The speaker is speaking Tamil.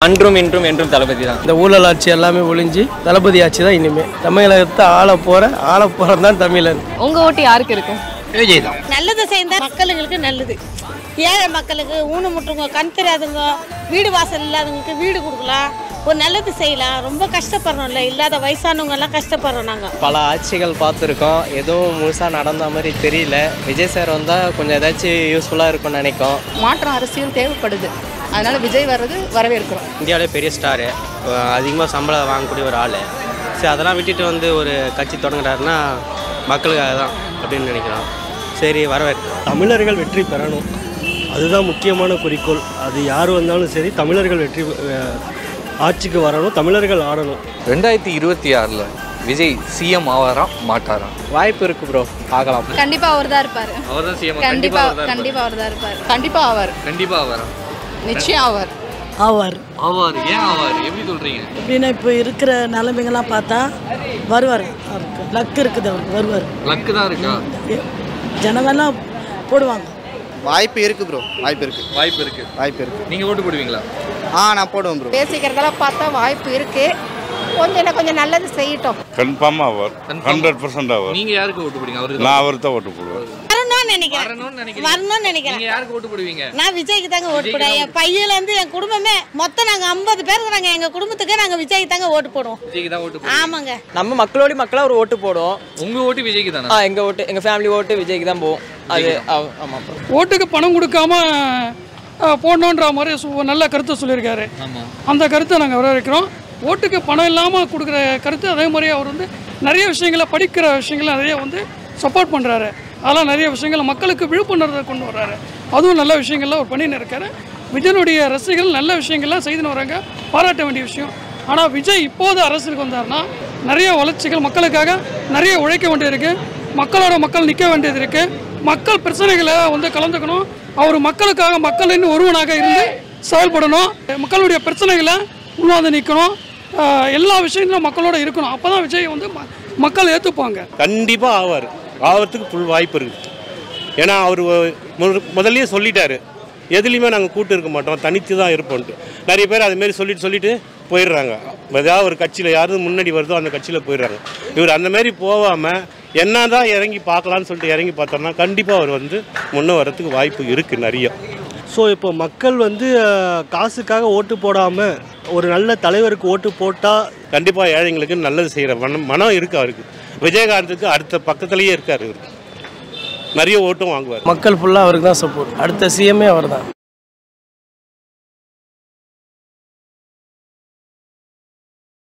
அன்றும் இன்றும் என்றும் தளபதி தான் இந்த ஊழல் ஆட்சி எல்லாமே ஒழிஞ்சு தளபதி ஆட்சி தான் இனிமேல் தமிழகத்தை ஆள போகிற ஆள போகிறோம் தான் தமிழன் உங்க ஓட்டு யாருக்கு இருக்கு விஜய் தான் நல்லது செய்தால் மக்களுங்களுக்கு நல்லது ஏழை மக்களுக்கு ஊனமுட்டுங்க கண் தெரியாதுங்க வீடு வாசல் இல்லாதவங்களுக்கு வீடு கொடுக்கலாம் ஒரு நல்லது செய்யலாம் ரொம்ப கஷ்டப்படுறோம்ல இல்லாத வயசானவங்க எல்லாம் கஷ்டப்படுறோம் நாங்கள் பல ஆட்சிகள் பார்த்துருக்கோம் எதுவும் முழுசாக நடந்த மாதிரி தெரியல விஜய் சார் வந்தால் கொஞ்சம் ஏதாச்சும் யூஸ்ஃபுல்லாக இருக்கும்னு நினைக்கும் மாற்றம் அரசியல் தேவைப்படுது அதனால விஜய் வர்றது வரவேற்கிறோம் இந்தியாவிலே பெரிய ஸ்டாரு அதிகமாக சம்பளம் வாங்கக்கூடிய ஒரு ஆள் சரி அதெல்லாம் விட்டுட்டு வந்து ஒரு கட்சி தொடங்குறாருன்னா மக்களுக்காக தான் அப்படின்னு நினைக்கிறோம் சரி வரவேற்கிறோம் தமிழர்கள் வெற்றி பெறணும் அதுதான் முக்கியமான குறிக்கோள் அது யார் வந்தாலும் சரி தமிழர்கள் வெற்றி அஹ், ஆட்சிக்கு வரணும் தமிழர்கள் ஆடணும் ரெண்டாயிரத்தி இருபத்தி ஆறில் விஜய் சிஎம் ஆவாரா மாட்டாரா வாய்ப்பு இருக்கு ப்ரோ பார்க்கலாம் கண்டிப்பா அவர் தான் இருப்பாரு அவர் தான் சிஎம் கண்டிப்பா கண்டிப்பா அவர் தான் இருப்பாரு கண்டிப்பா அவர் கண்டிப்பா ஆவாரா நிச்சயம் அவர் ஆவார் ஆவார் ஏன் ஆவார் எப்படி சொல்றீங்க எப்படின்னா இப்போ இருக்கிற நிலைமைங்கெல்லாம் பார்த்தா வருவார் அவருக்கு லக் இருக்குது அவருக்கு வருவார் லக்கு தான் இருக்கா ஜனங்கள்லாம் போடுவாங்க வாய்ப்பு இருக்கு ப்ரோ வாய்ப்பு இருக்கு வாய்ப்பு இருக்கு வாய்ப்பு இருக்கு நீங்க ஓட்டு போடுவீங்களா ஆ நான் போடுவேன் ப்ரோ பேசிக்கிறதெல்லாம் பார்த்தா வாய்ப்பு இருக்கு கொஞ்சம் கொஞ்சம் நல்லது செய்யட்டும் கன்ஃபார்மாக அவர் Confirm. ஹண்ட்ரட் பர்சன்ட் அவர் நீங்க யாருக்கு ஓட்டு போடுவீங்க அவருக்கு நான் அவர் தான் ஓட்டு போடுவேன் வரணும்னு நினைக்கிறேன் வரணும்னு நினைக்கிறீங்க வரணும்னு நினைக்கிறேன் நீங்க யாருக்கு ஓட்டு போடுவீங்க நான் விஜய்க்கு தாங்க ஓட்டு போடுவேன் என் பையன்லேருந்து என் குடும்பமே மொத்தம் நாங்கள் ஐம்பது பேர் இருக்கிறாங்க எங்கள் குடும்பத்துக்கு நாங்கள் விஜய்க்கு தாங்க ஓட்டு போடுவோம் விஜய்க்கு தான் ஓட்டு போடுவீங்க ஆமாங்க நம்ம மக்களோட மக்களாக ஒரு ஓட்டு போடுவோம் உங்க ஓட்டு விஜய்க்கு தானே ஆ எங்கள் ஓட்டு எங்கள் ஃபேமிலி ஓட்டு விஜய்க்கு தான் போவோம் அது ஆ- ஆமாம் ப்ரோ ஓட்டுக்கு பணம் கொடுக்காம அஹ், போடணுன்ற மாதிரி சு- நல்ல கருத்தை சொல்லியிருக்காரு ஆமா அந்த கருத்தை நாங்கள் வரவேற்கிறோம் ஓட்டுக்கு பணம் இல்லாமல் கொடுக்குற கருத்து அதே மாதிரி அவர் வந்து நிறைய விஷயங்களை படிக்கிற விஷயங்களை நிறைய வந்து சப்போர்ட் பண்ணுறாரு அதெல்லாம் நிறைய விஷயங்களை மக்களுக்கு விழிப்புணர்வை கொண்டு வர்றாரு அதுவும் நல்ல விஷயங்கள்லாம் அவர் பண்ணின்னு இருக்காரு விஜயனுடைய ரசிகர்கள் நல்ல விஷயங்கள்லாம் செய்துன்னு வராங்க பாராட்ட வேண்டிய விஷயம் ஆனால் விஜய் இப்போது அரசியலுக்கு வந்தார்னா நிறைய வளர்ச்சிகள் மக்களுக்காக நிறைய உழைக்க வேண்டியது மக்களோட மக்கள் நிற்க வேண்டியது இருக்கு மக்கள் பிரச்சனைகளை வந்து கலந்துக்கணும் அவர் மக்களுக்காக மக்களின் ஒருவனாக இருந்து செயல்படணும் மக்களுடைய பிரச்சனைகளை உள்வாந்து நிற்கணும் ஆஹ் எல்லா விஷயத்திலும் மக்களோட இருக்கணும் அப்போ தான் விஜய் வந்து ம- மக்கள் ஏற்றுப்பாங்க கண்டிப்பாக ஆவார் ஆவறதுக்கு ஃபுல் வாய்ப்பு இருக்குது ஏன்னா அவர் முதல்லயே சொல்லிட்டாரு எதுலேயுமே நாங்கள் கூட்டு இருக்க மாட்டோம் தனித்து தான் இருப்போம்ட்டு நிறைய பேர் அதுமாரி சொல்லிட்டு சொல்லிட்டு போயிடுறாங்க ஏதாவது ஒரு கட்சியில் யாரும் முன்னாடி வருதோ அந்த கட்சியில் போயிடுறாங்க இவர் அந்த மாதிரி போகாமல் என்ன தான் இறங்கி பார்க்கலான்னு சொல்லிட்டு இறங்கி பார்த்தோம்னா கண்டிப்பாக அவர் வந்து முன்னே வரத்துக்கு வாய்ப்பு இருக்குது நிறைய ஸோ இப்போ மக்கள் வந்து அஹ், காசுக்காக ஓட்டு போடாமல் ஒரு நல்ல தலைவருக்கு ஓட்டு போட்டால் கண்டிப்பாக ஏழைங்களுக்கு நல்லது செய்கிற மனம் மனம் இருக்குது அவருக்கு விஜயகாந்துக்கு அடுத்த பக்கத்துலேயே இருக்கார் இவர் நிறைய ஓட்டும் வாங்குவார் மக்கள் ஃபுல்லாக அவருக்கு தான் சப்போர்ட் அடுத்த சிஎம்ஏ அவர் தான்